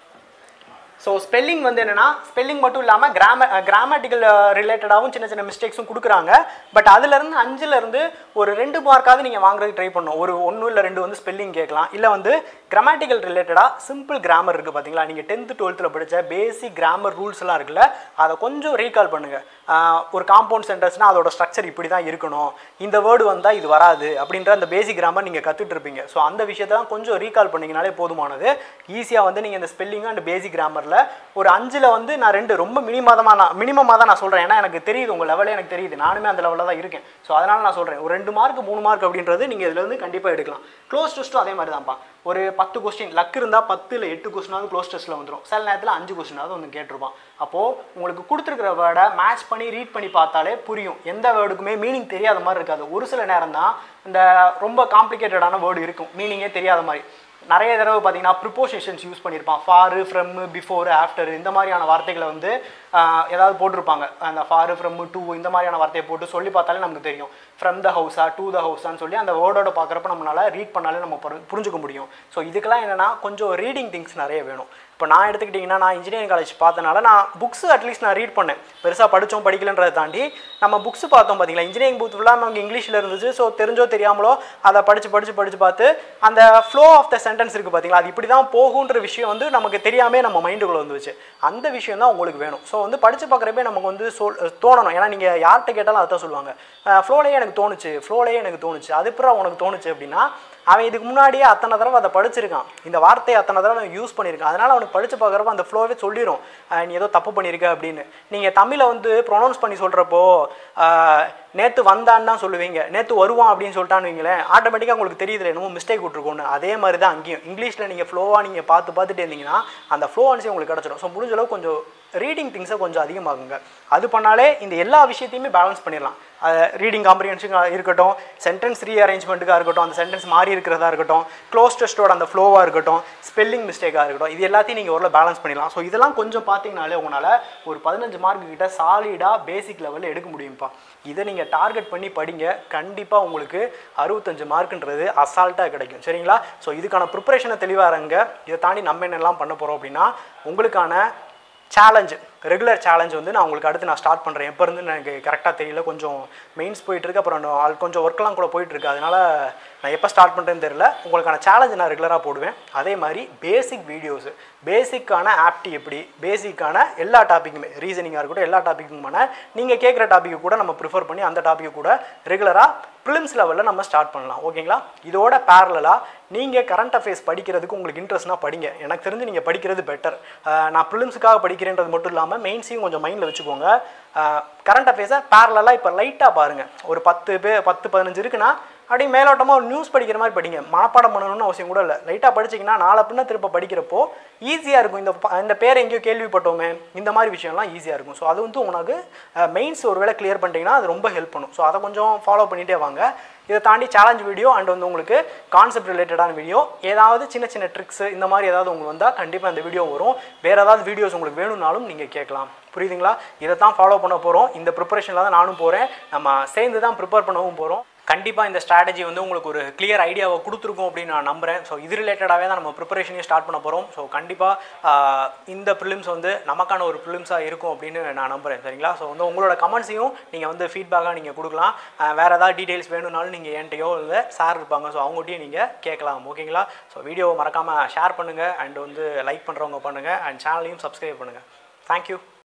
ஸோ ஸ்பெல்லிங் வந்து என்னென்னா ஸ்பெல்லிங் மட்டும் இல்லாமல் கிராம கிராமட்டிக்கல் ரிலேட்டடாகவும் சின்ன சின்ன மிஸ்டேக்ஸும் கொடுக்குறாங்க பட் அதுலேருந்து அஞ்சுலேருந்து ஒரு ரெண்டு மார்க்காவது நீங்கள் வாங்குறதுக்கு ட்ரை பண்ணணும் ஒரு ஒன்று இல்லை ரெண்டு வந்து ஸ்பெல்லிங் கேட்கலாம் இல்லை வந்து கிராமட்டிக்கல் ரிலேட்டடாக சிம்பிள் கிராமர் இருக்குது பார்த்தீங்களா நீங்கள் டென்த்து டுவெல்த்தில் படித்த பேசிக் கிராமர் ரூல்ஸ்லாம் இருக்குல்ல அதை கொஞ்சம் ரீகால் பண்ணுங்கள் ஒரு காம்பவுண்ட் சென்டென்ஸ்னால் அதோட ஸ்ட்ரக்சர் இப்படி தான் இருக்கணும் இந்த வேர்டு வந்தால் இது வராது அப்படின்ற அந்த பேசிக் கிராமர் நீங்கள் கற்றுட்டு இருப்பீங்க ஸோ அந்த விஷயத்தெல்லாம் கொஞ்சம் ரீகால் பண்ணிங்கனாலே போதுமானது ஈஸியாக வந்து நீங்கள் இந்த ஸ்பெல்லிங் அண்ட் பேசிக் கிராமரில் ஒரு அஞ்சில் வந்து நான் ரெண்டு ரொம்ப மினிமமாக நான் மினிமமாக தான் நான் சொல்கிறேன் ஏன்னா எனக்கு தெரியுது உங்கள் லெவலே எனக்கு தெரியுது நானுமே அந்த லெவலில் தான் இருக்கேன் ஸோ அதனால் நான் சொல்கிறேன் ஒரு ரெண்டு மார்க் மூணு மார்க் அப்படின்றது நீங்கள் இதில் வந்து கண்டிப்பாக எடுக்கலாம் க்ளோஸ் டெஸ்ட்டும் அதே மாதிரி தான்ப்பா ஒரு பத்து கொஸ்டின் லக் இருந்தால் பத்து இல்லை எட்டு கொஸ்டினாவது க்ளோஸ் டெஸ்ட்டில் வந்துடும் சில நேரத்தில் அஞ்சு கொஸ்டினாவது வந்து கேட்டிருப்பான் அப்போது உங்களுக்கு கொடுத்துருக்கிற வேர்டை மேட்ச் பண்ணி ரீட் பண்ணி பார்த்தாலே புரியும் எந்த வேர்டுக்குமே மீனிங் தெரியாத மாதிரி இருக்காது ஒரு சில நேரம் தான் இந்த ரொம்ப காம்ப்ளிகேட்டடான வேர்டு இருக்கும் மீனிங்கே தெரியாத மாதிரி நிறைய தடவை பார்த்தீங்கன்னா ப்ரிப்போசிஷன்ஸ் யூஸ் பண்ணியிருப்பான் ஃபாரு ஃப்ரம் பிஃபோர் ஆஃப்டர் இந்த மாதிரியான வார்த்தைகளை வந்து ஆஹ், ஏதாவது போட்டிருப்பாங்க அந்த ஃபாரு ஃப்ரம் டூ இந்த மாதிரியான வார்த்தையை போட்டு சொல்லி பார்த்தாலே நமக்கு தெரியும் ஃப்ரம் த ஹவுஸா டூ த ஹவுஸான்னு சொல்லி அந்த வேர்டோட பார்க்குறப்ப நம்மளால ரீட் பண்ணாலே நம்ம புரி- புரிஞ்சுக்க முடியும் ஸோ இதுக்கெல்லாம் என்னென்னா கொஞ்சம் ரீடிங் திங்ஸ் நிறைய வேணும் இப்போ நான் எடுத்துக்கிட்டிங்கன்னா நான் இன்ஜினியரிங் காலேஜ் பார்த்தனால நான் புக்ஸ் அட்லீஸ்ட் நான் ரீட் பண்ணேன் பெருசாக படித்தோம் படிக்கலன்றதை தாண்டி நம்ம புக்ஸ் பார்த்தோம் பார்த்தீங்களா இன்ஜினியரிங் புக் ஃபுல்லாக நமக்கு இங்கிலீஷில் இருந்துச்சு ஸோ தெரிஞ்சோ தெரியாமலோ அதை படித்து படித்து படித்து பார்த்து அந்த ஃப்ளோ ஆஃப் த சென்டென்ஸ் இருக்குது பார்த்தீங்களா அது இப்படி தான் போகுன்ற விஷயம் வந்து நமக்கு தெரியாமே நம்ம மைண்டுக்குள்ளே வந்துச்சு அந்த விஷயம் தான் உங்களுக்கு வேணும் ஸோ வந்து படித்து பார்க்குறப்பே நமக்கு வந்து சொல் தோணணும் ஏன்னா நீங்கள் யார்கிட்ட கேட்டாலும் அதான் சொல்லுவாங்க ஃப்ளோலேயே எனக்கு தோணுச்சு ஃப்ளோலேயே எனக்கு தோணுச்சு அது எப்பறம் உனக்கு தோணுச்சு அப்படின்னா அவன் இதுக்கு முன்னாடியே அத்தனை தடவை அதை படிச்சிருக்கான் இந்த வார்த்தையை அத்தனை தடவை அவன் யூஸ் பண்ணியிருக்கான் அதனால் அவனுக்கு படித்து பார்க்குறப்ப அந்த ஃப்ளோவே சொல்லிடும் அஹ் நீ ஏதோ தப்பு பண்ணியிருக்க அப்படின்னு நீங்கள் தமிழை வந்து ப்ரொனவுன்ஸ் பண்ணி சொல்கிறப்போ நேற்று வந்தான்னு தான் சொல்லுவீங்க நேற்று வருவான் அப்படின்னு சொல்லிட்டான்னு வைங்களேன் ஆட்டோமேட்டிக்காக உங்களுக்கு தெரியுதுல என்னமோ மிஸ்டேக் விட்ருக்கோன்னு அதே மாதிரி தான் அங்கேயும் இங்கிலீஷில் நீங்கள் ஃப்ளோவாக நீங்கள் பார்த்து பார்த்துட்டே இருந்தீங்கன்னா அந்த ஃப்ளோவன்ஸே உங்களுக்கு கிடச்சிடும் ஸோ முடிஞ்ச அளவுக்கு கொஞ்சம் ரீடிங் திங்ஸை கொஞ்சம் அதிகமாகுங்க அது பண்ணாலே இந்த எல்லா விஷயத்தையுமே பேலன்ஸ் பண்ணிடலாம் ரீடிங் காம்ப்ரிஹென்ஷனாக இருக்கட்டும் சென்டென்ஸ் ரீஅரேஞ்ச்மெண்ட்டுக்காக இருக்கட்டும் அந்த சென்டென்ஸ் மாறி இருக்கிறதா இருக்கட்டும் க்ளோஸ் டெஸ்ட்டோட அந்த ஃப்ளோவாக இருக்கட்டும் ஸ்பெல்லிங் மிஸ்டேக்காக இருக்கட்டும் இது எல்லாத்தையும் நீங்கள் ஓரளவு பேலன்ஸ் பண்ணிடலாம் ஸோ இதெல்லாம் கொஞ்சம் பார்த்தீங்கனாலே உங்களால் ஒரு பதினஞ்சு மார்க் கிட்ட சாலிடாக பேசிக் லெவலில் எடுக்க முடியும்ப்பா இதை நீங்கள் டார்கெட் பண்ணி படிங்க கண்டிப்பாக உங்களுக்கு அறுபத்தஞ்சு மார்க்குன்றது அசால்ட்டாக கிடைக்கும் சரிங்களா ஸோ இதுக்கான ப்ரிப்பரேஷனை தெளிவாக இருங்க இதை தாண்டி நம்ம என்னெல்லாம் பண்ண போகிறோம் அப்படின்னா உங்களுக்கான சேலஞ்சு ரெகுலர் சேலஞ்ச் வந்து நான் உங்களுக்கு அடுத்து நான் ஸ்டார்ட் பண்ணுறேன் எப்போ இருந்து எனக்கு கரெக்டாக தெரியல கொஞ்சம் மெயின்ஸ் போயிட்டுருக்கு அப்புறம் நான் ஆள் கொஞ்சம் ஒர்க்லாம் கூட போயிட்டுருக்கு அதனால் நான் எப்போ ஸ்டார்ட் பண்ணுறேன்னு தெரியல உங்களுக்கான சேலஞ்ச் நான் ரெகுலராக போடுவேன் அதே மாதிரி பேசிக் வீடியோஸு பேசிக்கான ஆப்டி எப்படி பேசிக்கான எல்லா டாப்பிக்குமே ரீசனிங்காக இருக்கட்டும் எல்லா டாப்பிக்குமான நீங்கள் கேட்குற டாப்பிக்கு கூட நம்ம ப்ரிஃபர் பண்ணி அந்த டாப்பிக்கு கூட ரெகுலராக ப்ரிலிம்ஸ் லெவலில் நம்ம ஸ்டார்ட் பண்ணலாம் ஓகேங்களா இதோட பேரலாக நீங்கள் கரண்ட் அஃபேர்ஸ் படிக்கிறதுக்கு உங்களுக்கு இன்ட்ரெஸ்ட்னா படிங்க எனக்கு தெரிஞ்சு நீங்கள் படிக்கிறது பெட்டர் நான் ப்ரிலிம்ஸுக்காக படிக்கிறேன்றது மட்டும் இல்லாமல் மெயின்ஸையும் கொஞ்சம் மைண்டில் வச்சுக்கோங்க கரண்ட் அஃபேர்ஸை பேரலாக இப்போ லைட்டாக பாருங்கள் ஒரு பத்து பே பத்து பதினஞ்சு இருக்குன்னா அப்படியே மேலோட்டமாக ஒரு நியூஸ் படிக்கிற மாதிரி படிங்க மனப்பாடம் பண்ணணும்னு அவசியம் கூட இல்லை லைட்டாக படிச்சிங்கன்னா நாளை பின்ன திருப்ப படிக்கிறப்போ ஈஸியாக இருக்கும் இந்த ப- இந்த பேர் எங்கேயோ கேள்விப்பட்டோமே இந்த மாதிரி விஷயம்லாம் ஈஸியாக இருக்கும் ஸோ அது வந்து உனக்கு மெயின்ஸ் ஒரு வேளை கிளியர் பண்ணிட்டீங்கன்னா அது ரொம்ப ஹெல்ப் பண்ணும் ஸோ அதை கொஞ்சம் ஃபாலோ பண்ணிகிட்டே வாங்க இதை தாண்டி சேலஞ்ச் வீடியோ அண்ட் வந்து உங்களுக்கு கான்செப்ட் ரிலேட்டடான வீடியோ ஏதாவது சின்ன சின்ன ட்ரிக்ஸ் இந்த மாதிரி ஏதாவது உங்களுக்கு வந்தால் கண்டிப்பாக இந்த வீடியோ வரும் வேறு ஏதாவது வீடியோஸ் உங்களுக்கு வேணும்னாலும் நீங்கள் கேட்கலாம் புரியுதுங்களா இதை தான் ஃபாலோ பண்ண போகிறோம் இந்த ப்ரிப்பரேஷனில் தான் நானும் போகிறேன் நம்ம சேர்ந்து தான் ப்ரிப்பேர் பண்ணவும் போகிறோம் கண்டிப்பாக இந்த ஸ்ட்ராட்டஜி வந்து உங்களுக்கு ஒரு கிளியர் ஐடியாவை கொடுத்துருக்கும் அப்படின்னு நான் நம்புகிறேன் ஸோ இது ரிலேட்டடாகவே தான் நம்ம ப்ரிப்பரேஷனையும் ஸ்டார்ட் பண்ண போகிறோம் ஸோ கண்டிப்பாக இந்த ப்ரிலிம்ஸ் வந்து நமக்கான ஒரு ப்ரிலிம்ஸாக இருக்கும் அப்படின்னு நான் நம்புகிறேன் சரிங்களா ஸோ வந்து உங்களோட கமெண்ட்ஸையும் நீங்கள் வந்து ஃபீட்பேக்காக நீங்கள் கொடுக்கலாம் அஹ் வேறு ஏதாவது டீட்டெயில்ஸ் வேணும்னாலும் நீங்கள் என்கிட்டயோ இல்லை சார் இருப்பாங்க ஸோ அவங்ககிட்டயும் நீங்கள் கேட்கலாம் ஓகேங்களா ஸோ வீடியோவை மறக்காமல் ஷேர் பண்ணுங்கள் அண்ட் வந்து லைக் பண்ணுறவங்க பண்ணுங்கள் அண்ட் சேனலையும் சப்ஸ்கிரைப் பண்ணுங்கள் தேங்க்யூ